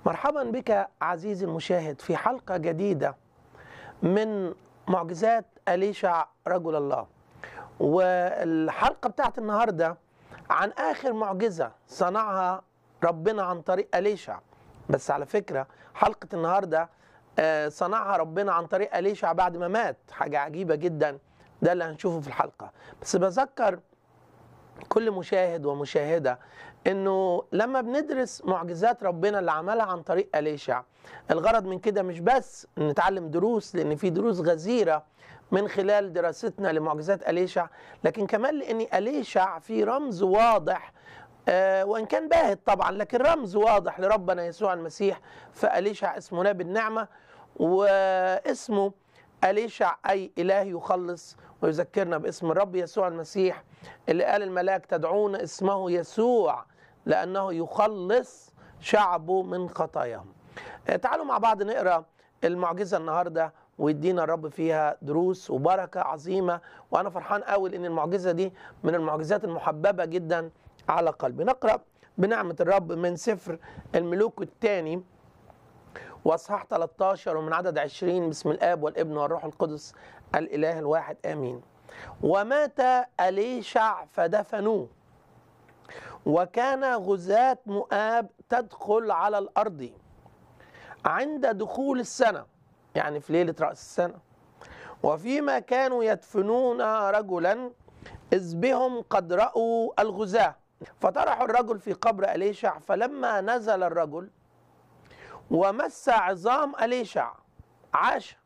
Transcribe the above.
مرحبا بك عزيزي المشاهد في حلقة جديدة من معجزات أليشع رجل الله والحلقة بتاعت النهاردة عن آخر معجزة صنعها ربنا عن طريق أليشع بس على فكرة حلقة النهاردة آه، صنعها ربنا عن طريق أليشع بعد ما مات حاجة عجيبة جدا ده اللي هنشوفه في الحلقة بس بذكر كل مشاهد ومشاهدة انه لما بندرس معجزات ربنا اللي عملها عن طريق أليشع الغرض من كده مش بس نتعلم دروس لان في دروس غزيرة من خلال دراستنا لمعجزات أليشع لكن كمان لان أليشع في رمز واضح آه وان كان باهت طبعا لكن رمز واضح لربنا يسوع المسيح فأليشع اسمه نبي النعمة واسمه أليشع أي إله يخلص ويذكرنا باسم الرب يسوع المسيح اللي قال الملاك تدعون اسمه يسوع لأنه يخلص شعبه من خطاياهم آه، تعالوا مع بعض نقرأ المعجزة النهاردة ويدينا الرب فيها دروس وبركة عظيمة وأنا فرحان قوي لأن المعجزة دي من المعجزات المحببة جدا على قلبي نقرأ بنعمة الرب من سفر الملوك الثاني واصحاح 13 ومن عدد 20 بسم الاب والابن والروح القدس الاله الواحد امين ومات اليشع فدفنوه وكان غزاة مؤاب تدخل على الارض عند دخول السنه يعني في ليله راس السنه وفيما كانوا يدفنون رجلا اذ بهم قد راوا الغزاه فطرحوا الرجل في قبر اليشع فلما نزل الرجل ومس عظام أليشع عاش